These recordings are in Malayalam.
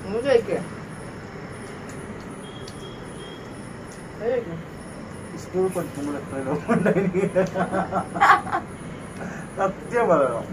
നിങ്ങൾ ചോദിക്കുക ചോദിക്കുക സ്കൂൾ പഠിക്കുമ്പോൾ എത്ര ലോകം ഉണ്ടായി സത്യം പറയണം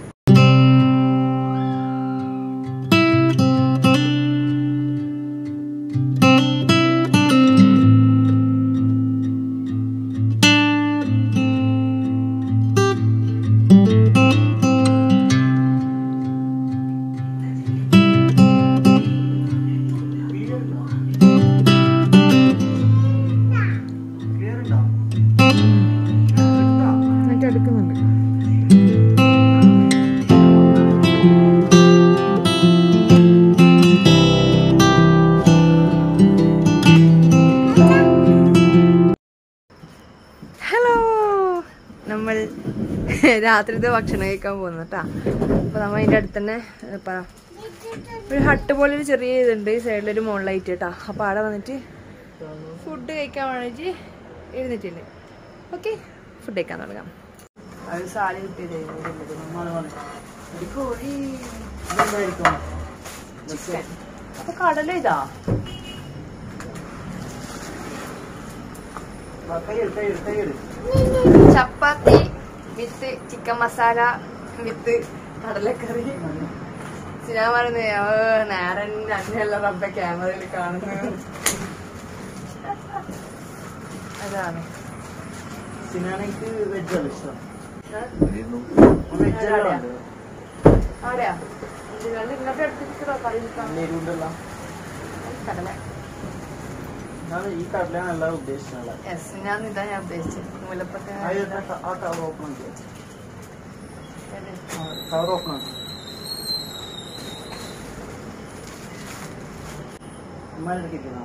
എന്നിട്ട് എടുക്കുന്നുണ്ട് ഹലോ നമ്മൾ രാത്രിത്തെ ഭക്ഷണം കഴിക്കാൻ പോകുന്നു കേട്ടാ അപ്പൊ നമ്മ അതിന്റെ അടുത്ത് തന്നെ ഇപ്പൊ ഒരു ഹട്ട് പോലെ ഒരു ചെറിയ ഇതുണ്ട് സൈഡിലൊരു മുകളിലായിട്ട് കേട്ടാ അപ്പൊ അവിടെ വന്നിട്ട് ഫുഡ് കഴിക്കാൻ വേണ്ടിട്ട് എഴുന്നിട്ടുണ്ട് ഓക്കെ ഫുഡ് കഴിക്കാൻ തുടങ്ങാം അത് സാലി കിട്ടിയത് കോഴി ചിക്കൻ അപ്പൊ കടല ഇതാ ചപ്പാത്തി വിത്ത് ചിക്കൻ മസാല വിത്ത് കടലക്കറി ഞാൻ പറയുന്നത് നേരൻ അന്നെയല്ല റബ്ബ ക്യാമറയിൽ കാണുന്നത് അതാണ് സിനാനക്ക് വെജാണ് ഇഷ്ടം അതെയോ? ആടെയാ ഇത് രണ്ട് ഇങ്ങോട്ട് എടുത്തിട്ടോ കറി വെക്കാം. എരിവുണ്ടല്ല കടല ഞാൻ ഈ കടലാണ് എല്ലാം ഉദ്ദേശിച്ചത് യെസ് ഞാൻ ഇതാ ഞാൻ ഉദ്ദേശിച്ചത് മൂലപ്പൊക്കെ ആ കവർ ഓപ്പൺ ആക്കി കവർ ഓപ്പൺ ആക്കി ഉമ്മാരെടുക്കിക്കണോ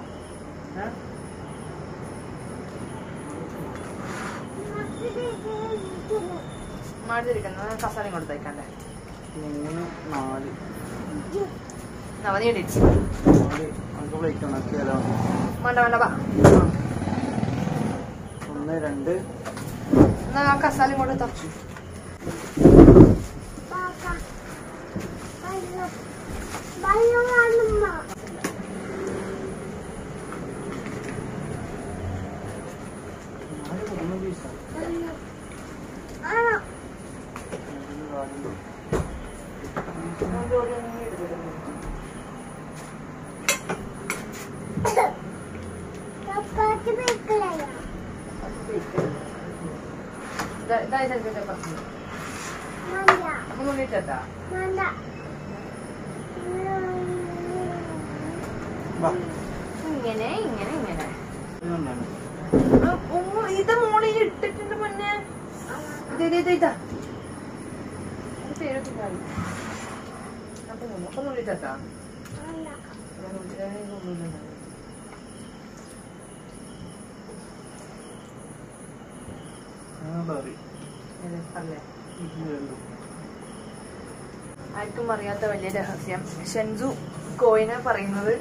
മാടിയിരിക്കുന്നത് കസാലയും കൊടുത്തേക്കണ്ടേ മൂന്ന് നാല് നവനീടിച്ച് നാല് നമുക്ക് വിളിക്കണം തരാം വേണ്ട വേണ്ട വാ ഒന്ന് രണ്ട് എന്നാ ആ കസാലയും കൊടുത്തോ നാല് മൂന്ന് പീസാ ഇതായി ചെറുക്കത്തെ പറഞ്ഞു അപ്പൊ മുന്നിട്ടാ വാ ഇങ്ങനെ ഇങ്ങനെ ഇങ്ങനെ ഇതൊന്നാണ് ആ, ഉമ്മ, ഇത് മോളിൽ ഇട്ടിട്ടുണ്ട് മുന്നേ ഇത് ഇത് ഇത് ഇതാ ഇത് പേരൊക്കെ ഇട്ടാൽ മതി. അപ്പൊ മുന്നേ- അപ്പൊ മുന്നിട്ടാ അങ്ങനെ അറിയും അല്ലേ ഇത് രണ്ടും ആർക്കും അറിയാത്ത വലിയ രഹസ്യം ഷെൻസു കോയിനെ പറയുന്നത്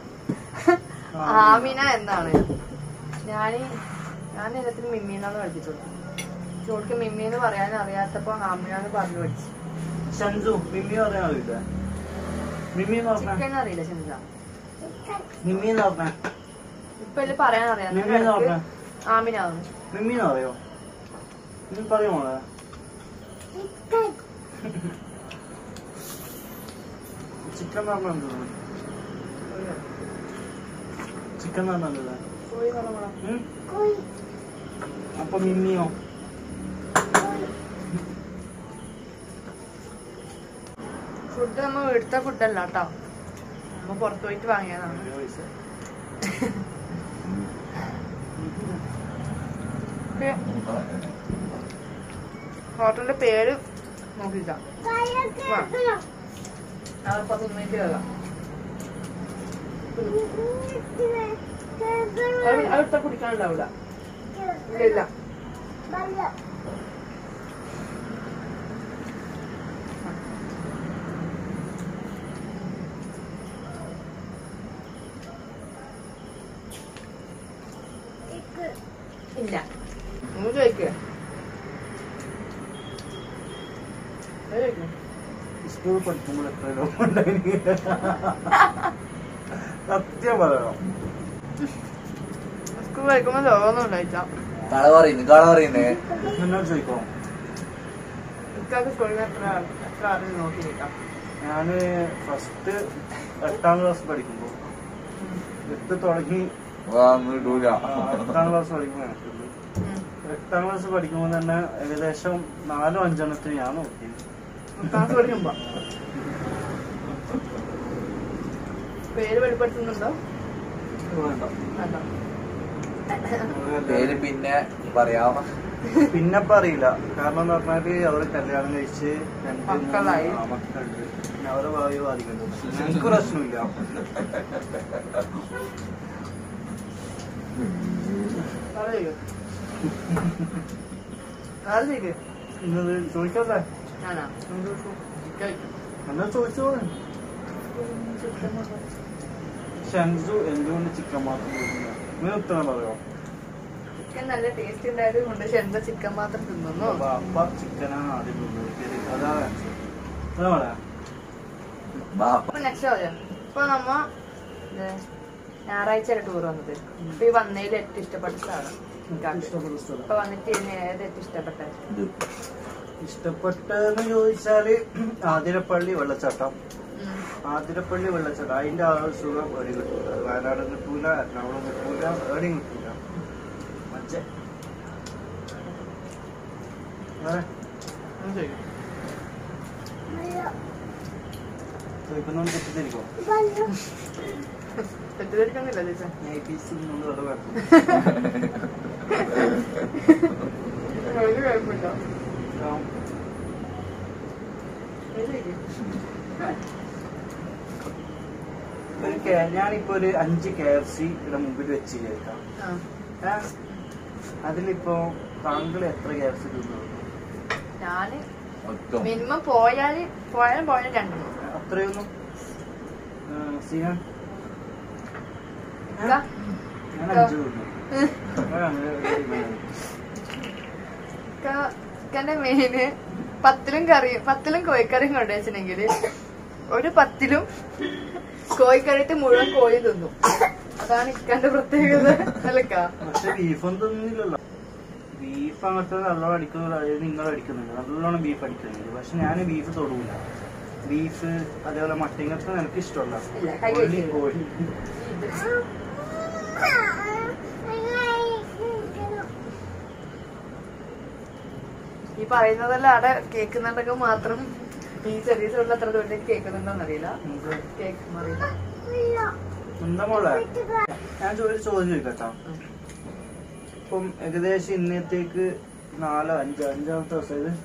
ആമിന എന്നാണ് ഞാന് ഞാൻ എല്ലാത്തിനും മിമ്മീന്നാണ് പഠിപ്പിച്ചത് ചോൾക്ക് മിമ്മി എന്ന് പറയാൻ അറിയാത്തപ്പോ ആമിന എന്ന് പറഞ്ഞു പഠിച്ചു ഷൻസു മിമ്മി പറയാൻ അറിയില്ല മിമ്മി എന്ന് പറഞ്ഞ ചിക്കൻ അറിയില്ല ഷെൻസ മിമ്മി എന്ന് പറഞ്ഞ ഇപ്പൊ ഇതില് പറയാൻ അറിയാം മിമ്മി എന്ന് പറഞ്ഞ ആമിന ആവുന്നു മിമ്മി എന്ന് പറയോ നീ പറയോ മോളെ ചിക്കൻ പറഞ്ഞ എന്താണ് ചിക്കൻ പറഞ്ഞല്ലേ കോഴി പറഞ്ഞോളാം അപ്പൊ മിമ്മിയോ ഫുഡ് നമ്മ എടുത്ത ഫുഡല്ല കേട്ടോ നമ്മ പുറത്തു പോയിട്ട് വാങ്ങിയതാണ് ഹോട്ടലിന്റെ പേര് നോക്കില്ല അവർ പത്ത് മിനിറ്റ് കേൾക്കാം അടുത്ത കുടിക്കാനുണ്ടാവില്ല ഇല്ല ഇല്ല ഇല്ല നിങ്ങൾ ചോദിക്കുക സ്കൂൾ പഠിക്കുമ്പോൾ എത്ര ലോകം ഉണ്ടായി സത്യം പറയണം സ്കൂൾ കഴിക്കുമ്പോ ലോകം ഉണ്ടായിട്ടാ കള പറയുന്നു കള പറയുന്നേ എന്നോട് ചോദിക്കോ ഇക്കാക്ക് സ്കൂളിൽ എത്ര ആൾ- എത്ര ആരും നോക്കി നിൽക്കാം ഞാന് ഫസ്റ്റ് എട്ടാം ക്ലാസ് പഠിക്കുമ്പോ എട്ട് തുടങ്ങി ഇടൂല ആ, എട്ടാം ക്ലാസ് പഠിക്കുമ്പോ എനിക്കുണ്ട്. എട്ടാം ക്ലാസ് പഠിക്കുമ്പോൾ തന്നെ ഏകദേശം നാലോ അഞ്ചെണ്ണത്തിന് ഞാൻ നോക്കി ക്ലാസ് പഠിക്കുമ്പോ പേര് വെളിപ്പെടുത്തുന്നുണ്ടോ വേണ്ട വേണ്ട പേര് പിന്നെ പറയാം പിന്നെ അറിയില്ല കാരണം എന്ന് പറഞ്ഞാല് അവര് കല്യാണം കഴിച്ച് രണ്ട് മൂന്ന് മക്കളായി. ആ, മക്കളുണ്ട് പിന്നെ അവരെ ഭാവി ബാധിക്കുന്നുണ്ട് ഞങ്ങൾക്ക് പ്രശ്നമില്ല ആള് ചെയ്യും ആള് ചെയ്യും ഇന്നത് ചോദിക്കല്ലേ ഞാനാ കഴിക്കും എന്നാ ചോദിച്ചോളൂ ഷൻസു എന്തുകൊണ്ട് ചിക്കൻ മാത്രം കഴിക്കില്ല ഇങ്ങനെ ഉത്തരം പറയോ ചിക്കൻ നല്ല ടേസ്റ്റ് ഉണ്ടായത് കൊണ്ട് ഷെന്ത ചിക്കൻ മാത്രം തിന്നുന്നു അപ്പ ചിക്കനാണ് ആദ്യം തിന്നത് അതാണ് answer. അതാ പറയാ ബാപ്പ അപ്പൊ നെക്സ്റ്റ് ചോദ്യം ഇപ്പൊ നമ്മ ഇത് ഞായറാഴ്ച ടൂർ വന്നത് ഇപ്പൊ ഈ വന്നതിൽ ഏറ്റവും ഇഷ്ടപ്പെട്ട സ്ഥലം ഇക്കാക്ക്. ഇഷ്ടപ്പെട്ട സ്ഥലം ഇപ്പൊ വന്നിട്ട് ഇതിന് ഏത് ഏറ്റവും ഇഷ്ടപ്പെട്ടത് ഇത് ഇഷ്ടപ്പെട്ടെന്ന് ചോദിച്ചാല് ആതിരപ്പള്ളി വെള്ളച്ചാട്ടം ഉം. ആതിരപ്പള്ളി വെള്ളച്ചാട്ടം അതിന്റെ ആ ഒരു സുഖം എവിടെയും കിട്ടൂല വയനാട് കിട്ടൂല എറണാകുളം കിട്ടൂല എവിടെയും കിട്ടൂല മറ്റേ വേറെ ഒന്ന് ചോദിക്ക്. ചോദിക്കുന്നോണ്ട് തെറ്റിദ്ധരിക്കോ തെറ്റിദ്ധരിക്കുന്നില്ല ചേച്ചാ നൈറ്റീസ് കൊണ്ട് വെറുതെ വേണം ഒരു കുഴപ്പമില്ല ആ, ഇത് ചോദിക്ക്. ഒരു കെ- ഞാനിപ്പോ ഒരു അഞ്ച് കെ എഫ് സി ഇവിടെ മുമ്പിൽ വെച്ച് കേൾക്കാം ആ. അതിലിപ്പോ താങ്കൾ എത്ര കെ എഫ് സി തിന്നു ഞാന് മൊത്തം മിനിമം പോയാല് പോയാലും പോയാലും രണ്ടെണ്ണം അത്രയൊന്നും സീന ഇക്ക? ഞാൻ അഞ്ച് തിന്നു അതാണ് ഒരു ഇക്ക- ഇക്കന്റെ മെയിന് പത്തിലും കറിയും പത്തിലും കോഴിക്കറിയും കൊണ്ടുവച്ചിട്ടുണ്ടെങ്കിൽ ഒരു പത്തിലും കോഴിക്കറിയിട്ട് മുഴുവൻ കോഴി തിന്നും അതാണ് ഇക്കന്റെ പ്രത്യേകത അല്ലക്ക പക്ഷെ ബീഫൊന്നും തിന്നില്ലല്ലോ ബീഫ് അങ്ങനത്തെ നല്ലോണം അടിക്കുന്നത് അതായത് നിങ്ങൾ അടിക്കുന്നുണ്ട് നല്ലോണം ബീഫ് അടിക്കുന്നുണ്ട് പക്ഷെ ഞാൻ ബീഫ് തൊടൂല ബീഫ് അതേപോലെ മട്ടിങ്ങത്തെ എനിക്ക് ഇഷ്ടമല്ല ഇല്ല, കൈ Only വെച്ചില്ല. കോഴി ഈ പറയുന്നതെല്ലാം അവിടെ കേൾക്കുന്നുണ്ടെങ്കിൽ മാത്രം ഈ ചെറിയ സൗണ്ടിൽ അത്ര ദൂരത്തേക്ക് കേൾക്കുന്നുണ്ടോന്ന് അറിയില്ല എന്ത്? കേൾക്കും അറിയില്ല എന്താ മോളെ ഞാൻ ചോദിച്ച ചോദ്യം ചോദിക്കട്ടോ ഇപ്പം ഏകദേശം ഇന്നത്തേക്ക് നാലോ അഞ്ചോ അഞ്ചാമത്തെ ദിവസം ഇത്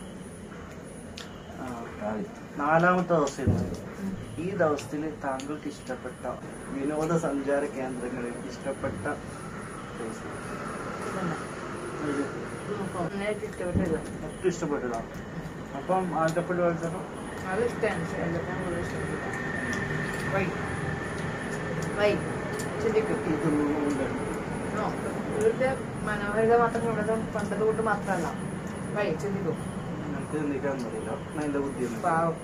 ആ, നാലാമത്തെ ദിവസം ഇത് ഈ ദിവസത്തിൽ താങ്കൾക്ക് ഇഷ്ടപ്പെട്ട വിനോദസഞ്ചാര കേന്ദ്രങ്ങളിൽ ഇഷ്ടപ്പെട്ട place. ഇത് നന്നായിട്ട് ഇഷ്ടപ്പെട്ടത് ഏറ്റവും ഇഷ്ടപ്പെട്ടതാണ് അപ്പം ആലപ്പള്ളി വെള്ളച്ചാട്ടം അത് ഇഷ്ടമാണ് എല്ലാം കൂടുതൽ ഇഷ്ടപ്പെട്ടു വൈ വൈ ചിന്തിക്കും ഇതൊന്നും ഉണ്ട്. No, ഇവിടുത്തെ മനോഹാരിത മാത്രം ഇവിടുത്തെ പണ്ടത് കൊണ്ട് മാത്രമല്ല വൈ ചിന്തിക്കും എനിക്ക് ചിന്തിക്കാൻ അറിയില്ല അതിന്റെ ബുദ്ധിയൊന്നും പാവം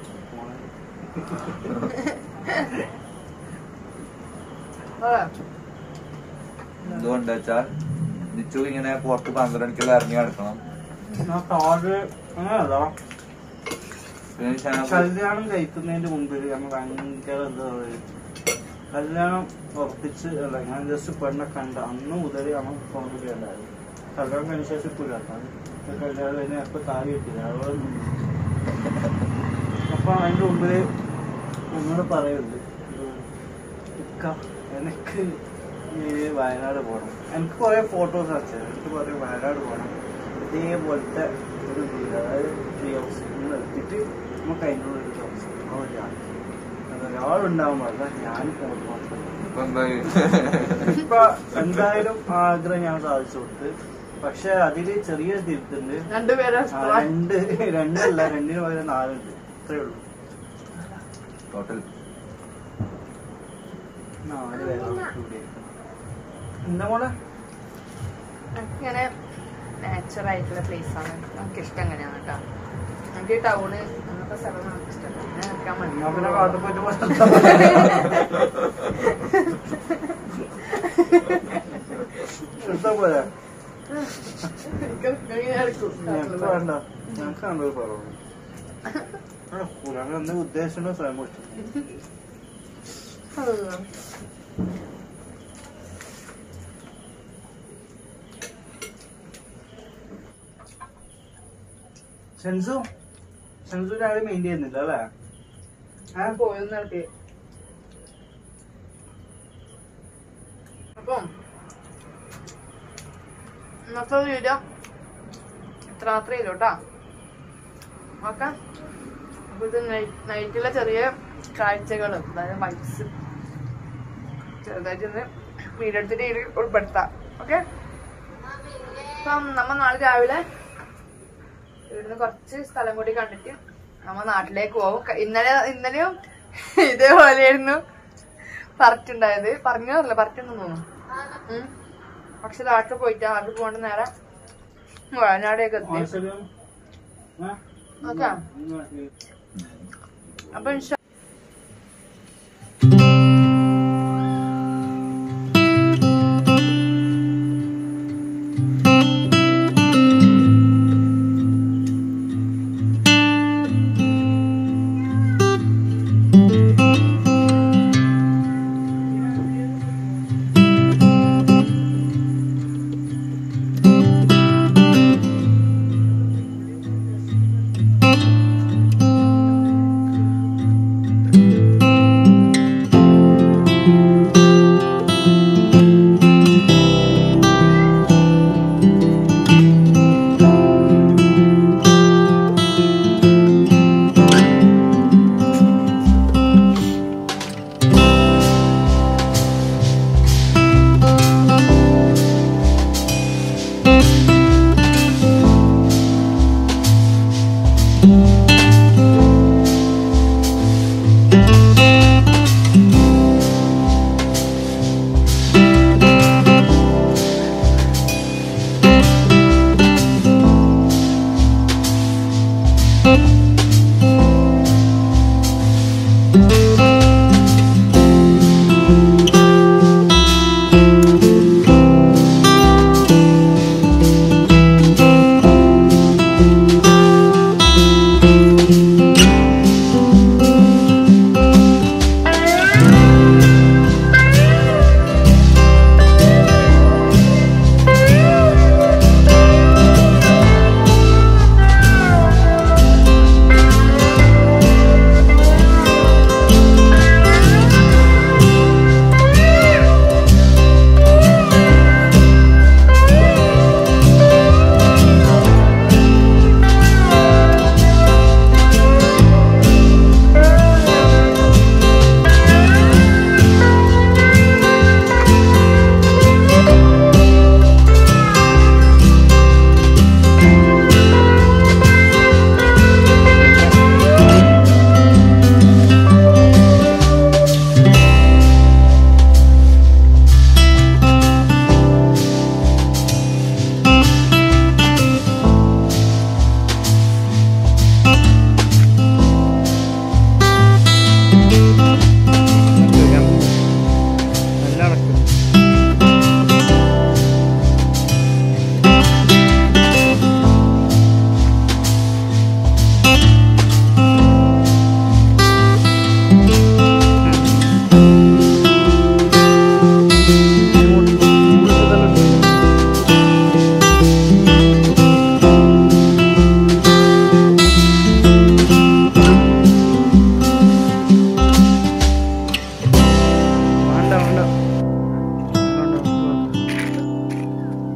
പറ. എന്തുകൊണ്ട് വെച്ചാൽ നിച്ചു ഇങ്ങനെ പുറത്ത് പന്ത്രണ്ട് മണിക്കുള്ള ഇറങ്ങി നടക്കണം ആ കാർഡ് അങ്ങനല്ല പിന്നെ ഞാൻ കല്യാണം കഴിക്കുന്നതിന്റെ മുമ്പിൽ നമ്മൾ ഭയങ്കര എന്താ പറയുക കല്യാണം ഉറപ്പിച്ച് അല്ല ഞാൻ ജസ്റ്റ് പെണ്ണെ കണ്ട അന്ന് മുതൽ നമ്മൾ ഫോണിൽ ഉണ്ടായിരുന്നു കല്യാണം കഴിഞ്ഞ ശേഷം ഇപ്പോൾ കേട്ടാണ് കല്യാണം കഴിഞ്ഞ എപ്പോ താലി കിട്ടില്ല അതുപോലെ നിന്നു. അപ്പൊ അതിന്റെ മുമ്പില് എന്നോട് പറയുന്നുണ്ട് ഇക്ക എനിക്ക് ഈ വയനാട് പോകണം എനിക്ക് കുറെ ഫോട്ടോസ് അയച്ചത് എനിക്ക് കുറെ വയനാട് പോകണം ഇതേപോലത്തെ ഒരു വീട് അതായത് ട്രീ ഹൗസ് നിങ്ങൾ എടുത്തിട്ട് നമുക്ക് അതിൻ്റെ ഉള്ളിൽ ഒരു താമസം ഒരാൾ ഒരാളുണ്ടാവാൻ പാടില്ല ഞാൻ പോകുന്നു ഇപ്പൊ എന്തായി ഇപ്പൊ എന്തായാലും ആ ആഗ്രഹം ഞാൻ സാധിച്ചു കൊടുത്ത് പക്ഷെ അതില് ചെറിയ തിരുത്തുണ്ട് രണ്ടുപേരെ ആ, രണ്ട് രണ്ടല്ല രണ്ടിന് പകരം നാലുണ്ട് ഇത്രേ ഉള്ളൂ ടോട്ടൽ നാല് പേരാണ് കൂടി എന്താ മോളെ ഇങ്ങനെ നാച്ചുറൽ ആയിട്ടുള്ള പ്ലേസ് ആണ് നമുക്ക് ഇഷ്ടം അങ്ങനെയാണ് കേട്ടോ നമുക്ക് ടൗണ് അങ്ങനത്തെ സ്ഥലം നമുക്ക് ഇഷ്ടമല്ല ഞാൻ നിൽക്കാൻ എന്നാ പിന്നെ മതി കാട്ടിൽ പോയിട്ട് പോയി പോരാ ഞങ്ങൾക്ക് വേണ്ട ഞങ്ങൾക്ക് നല്ലൊരു പറവണം കൂടാതെ അന്ന് ഉദ്ദേശിച്ച സ്വയം മുട്ടി ഷെൻസു ഷെൻസു രാവിലെ മെയിൻ ചെയ്യുന്നില്ല അല്ലേ ആ പോയെന്ന് നടത്തി അപ്പം ഇന്നത്തെ വീഡിയോ ഇത്ര മാത്രമേ ഉള്ളൂ കേട്ടോ ഓക്കെ അപ്പൊ ഇത് നൈറ്റിലെ ചെറിയ കാഴ്ചകൾ അതായത് വൈബ്സ് ചെറുതായിട്ടൊന്ന് വീഡിയോ എടുത്തിട്ട് ഇതിൽ ഉൾപ്പെടുത്താം ഓക്കെ അപ്പം നമ്മ നാളെ രാവിലെ ഇവിടുന്ന് കുറച്ച് സ്ഥലം കൂടി കണ്ടിട്ട് നമ്മ നാട്ടിലേക്ക് പോകും ക- ഇന്നലെ ഇന്നലെയും ഇതേപോലെയായിരുന്നു പറഞ്ഞിട്ടുണ്ടായത് പറഞ്ഞതല്ല പറഞ്ഞിട്ടുണ്ടെന്ന് തോന്നുന്നു ഉം. പക്ഷെ നാട്ടിൽ പോയിട്ട് നാട്ടിൽ പോകേണ്ട നേരെ വയനാടേക്ക് എത്തി വാത്സല്യം ഓക്കെ അപ്പൊ ഇൻഷാ നല്ല അടക്കും വേണ്ട വേണ്ട വേണ്ട, വേണ്ട.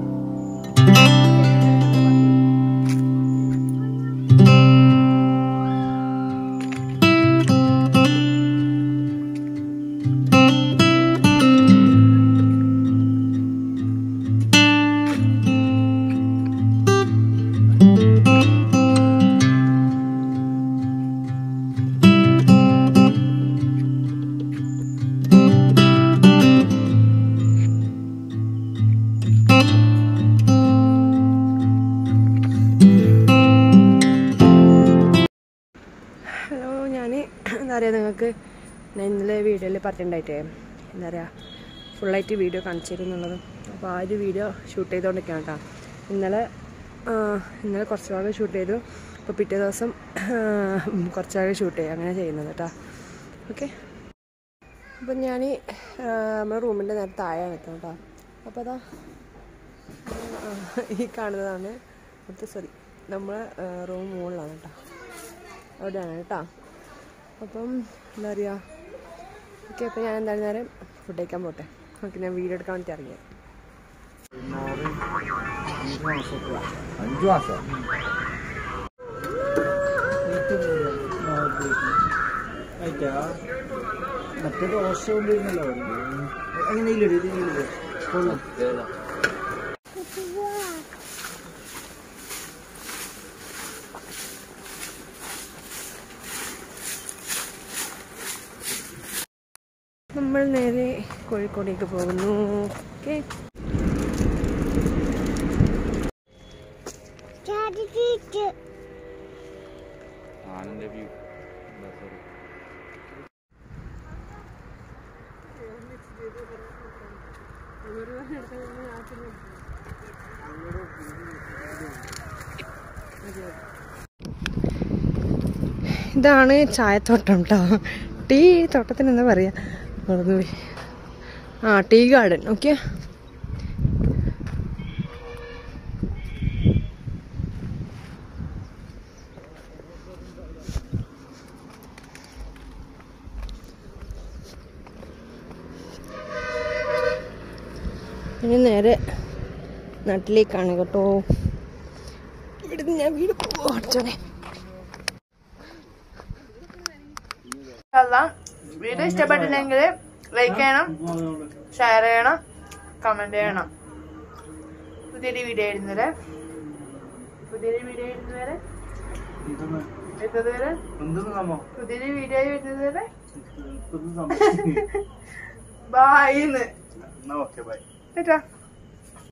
ഹലോ ഞാൻ എന്താ പറയുക നിങ്ങൾക്ക് ഞാൻ ഇന്നലെ വീഡിയോയിൽ പറഞ്ഞിട്ടുണ്ടായിട്ടേ എന്താ പറയുക ഫുള്ളായിട്ട് വീഡിയോ കാണിച്ചു തരും എന്നുള്ളത് അപ്പോൾ ആ ഒരു വീഡിയോ ഷൂട്ട് ചെയ്തുകൊണ്ടിരിക്കുകയാണ് കേട്ടോ ഇന്നലെ ആ, ഇന്നലെ കുറച്ച് ഭാഗം ഷൂട്ട് ചെയ്തു അപ്പോൾ പിറ്റേ ദിവസം കുറച്ച് ഭാഗം ഷൂട്ട് ചെയ്യും അങ്ങനെ ചെയ്യുന്നത് കേട്ടോ ഓക്കെ അപ്പം ഞാൻ നമ്മുടെ റൂമിൻ്റെ നേരെ താഴെ നിൽക്കണം കേട്ടോ അപ്പോൾ അതാ ആ, ഈ കാണുന്നതാണ് അടുത്ത സോറി നമ്മളെ റൂം മുകളിലാണ് കേട്ടോ അവിടെയാണ് കേട്ടോ അപ്പം എന്താ പറയുക ഓക്കെ അപ്പോൾ ഞാൻ എന്തായാലും നേരം ഫുഡ് കഴിക്കാൻ പോട്ടെ ഓക്കെ ഞാൻ വീഡിയോ എടുക്കാൻ വേണ്ടി ഇറങ്ങിയത് അഞ്ച് മാസത്തിലാ അഞ്ചു മാസം ആയിട്ടാ മറ്റേ ദോശ കൊണ്ടിരുന്നല്ലോ അങ്ങനെ ഇല്ലടി ഇതില്ലേ കൊള്ളാം നമ്മൾ നേരെ കോഴിക്കോടേക്ക് പോകുന്നു ഓക്കെ ആനന്ദ വ്യൂ ഇതാണ് ചായത്തോട്ടം കേട്ടോ ടീ തോട്ടത്തിന് എന്താ പറയാ മറന്നുപോയി ആ ടീ ഗാർഡൻ ഓക്കെ ഇനി നേരെ നാട്ടിലേക്കാണ് കേട്ടോ ഇവിടുന്ന് ഞാൻ വീട് പോവാ വീഡിയോ ഇഷ്ടപ്പെട്ടില്ലെങ്കിൽ ലൈക്ക് ചെയ്യണം ഷെയർ ചെയ്യണം കമന്റ് ചെയ്യണം പുതിയൊരു വീഡിയോ ഇടുന്നത് പുതിയൊരു വീഡിയോ ഇടുന്നത് വരെ എന്തെന്ന് എത്തുന്നത് വരെ എന്തെന്ന് നമ്മ പുതിയൊരു വീഡിയോ വരുന്നത് വരെ ഇപ്പം ബായിന്ന് എന്നാ ഓക്കെ ബൈ കേട്ടോ